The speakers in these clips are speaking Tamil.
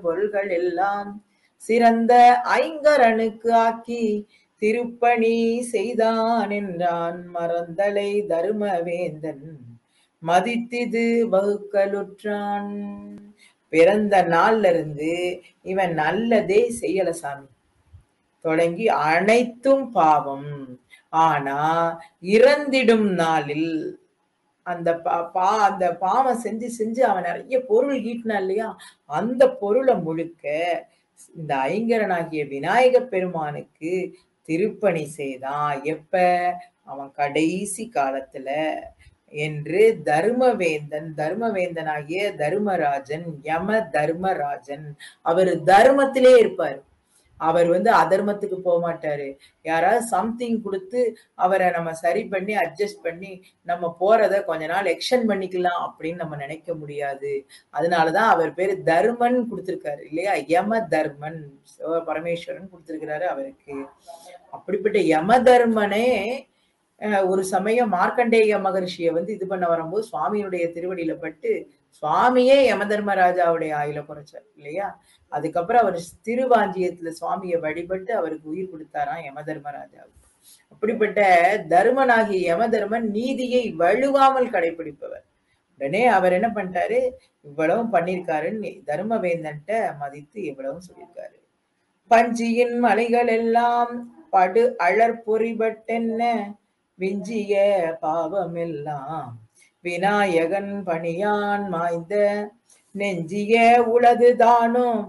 பொருள்கள் எல்லாம் சிறந்த ஐங்கரனுக்கு ஆக்கி திருப்பணி செய்தான் என்றான் மறந்தலை தருமவேந்தன் மதித்திது வகுக்கலுற்றான் பிறந்த நாள்ல இருந்து இவன் நல்லதே செய்யல சாமி தொடங்கி அனைத்தும் பாவம் ஆனா இறந்திடும் நாளில் அந்த பா- பா- அந்த பாவம் செஞ்சு செஞ்சு அவன் நிறைய பொருள் ஈட்டினான் இல்லையா அந்த பொருளை முழுக்க இந்த ஐங்கரனாகிய விநாயக பெருமானுக்கு திருப்பணி செய்தான் எப்ப அவன் கடைசி காலத்துல என்று தர்மவேந்தன் தர்மவேந்தனாகிய தர்மராஜன் யம தர்மராஜன் அவர் தர்மத்திலே இருப்பார் அவர் வந்து அதர்மத்துக்கு போக மாட்டாரு யாராவது சம்திங் கொடுத்து அவரை நம்ம சரி பண்ணி அட்ஜஸ்ட் பண்ணி நம்ம போறத கொஞ்ச நாள் எக்ஸ்டெண்ட் பண்ணிக்கலாம் அப்படின்னு நம்ம நினைக்க முடியாது அதனாலதான் அவர் பேரு தர்மன் கொடுத்திருக்காரு இல்லையா யம தர்மன் சிவ பரமேஸ்வரன் கொடுத்திருக்கிறாரு அவருக்கு அப்படிப்பட்ட யம தர்மனே அஹ், ஒரு சமயம் மார்க்கண்டேய மகரிஷியை வந்து இது பண்ண வரும்போது சுவாமியுடைய திருவடியில பட்டு சுவாமியே யம தர்மராஜாவுடைய ஆயுள குறைச்சார் இல்லையா அதுக்கப்புறம் அவர் திருவாஞ்சியத்துல சுவாமியை வழிபட்டு அவருக்கு உயிர் கொடுத்தாராம் யம தர்மராஜாவுக்கு அப்படிப்பட்ட தர்மனாகிய யம தர்மன் நீதியை வழுவாமல் கடைபிடிப்பவர் உடனே அவர் என்ன பண்ணிட்டாரு இவ்வளவும் பண்ணிருக்காருன்னு தர்மவேந்தன்ட்ட மதித்து இவ்வளவும் சொல்லியிருக்காரு பஞ்சியின் மலைகள் எல்லாம் படு அழற் பொறிபட்டென்ன விஞ்சிய பாவமெல்லாம் விநாயகன் பணியான் மாய்ந்த நெஞ்சிய உளது தானும்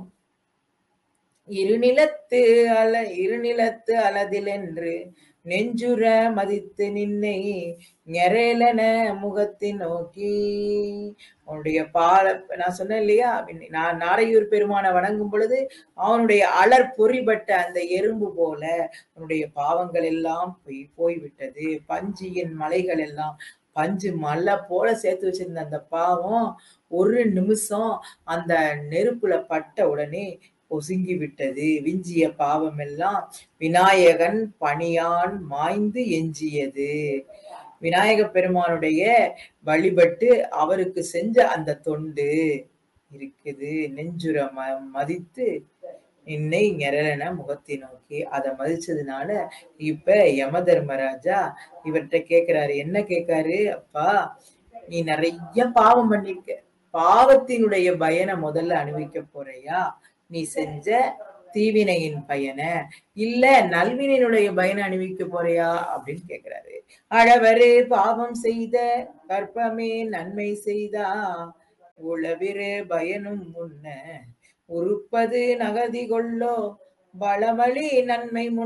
இருநிலத்து அல இருநிலத்து அலதிலென்று நெஞ்சுற மதித்து நின்னை ஞெரேலன முகத்தை நோக்கி உன்னுடைய பால நான் சொன்னேன் இல்லையா பின்ன- நான் நாரையூர் பெருமானை வணங்கும் பொழுது அவனுடைய அலர் பொறிபட்ட அந்த எறும்பு போல உன்னுடைய பாவங்கள் எல்லாம் போய் போய்விட்டது பஞ்சியின் மலைகள் எல்லாம் பஞ்சு மலை போல சேர்த்து வச்சிருந்த அந்த பாவம் ஒரு நிமிஷம் அந்த நெருப்புல பட்ட உடனே பொசுங்கி விட்டது விஞ்சிய பாவம் எல்லாம் விநாயகன் பணியான் மாய்ந்து எஞ்சியது விநாயக பெருமானுடைய வழிபட்டு அவருக்கு செஞ்ச அந்த தொண்டு இருக்குது நெஞ்சுர ம மதித்து இன்னை ஞெரலன முகத்தை நோக்கி அதை மதிச்சதுனால இப்ப யம தர்மராஜா இவர்கிட்ட கேக்குறாரு என்ன கேட்காரு அப்பா நீ நிறைய பாவம் பண்ணிருக்க பாவத்தினுடைய பயனை முதல்ல அனுபவிக்க போறியா நீ செஞ்ச தீவினையின் பயனை இல்ல நல்வினையினுடைய பயனை அனுபவிக்க போறியா அப்படின்னு கேக்குறாரு அழவரு பாவம் செய்த கற்பமே நன்மை செய்தா உளவிரு பயனும் முன்ன உறுப்பது நகதி கொள்ளோ பலமளி நன்மை முன்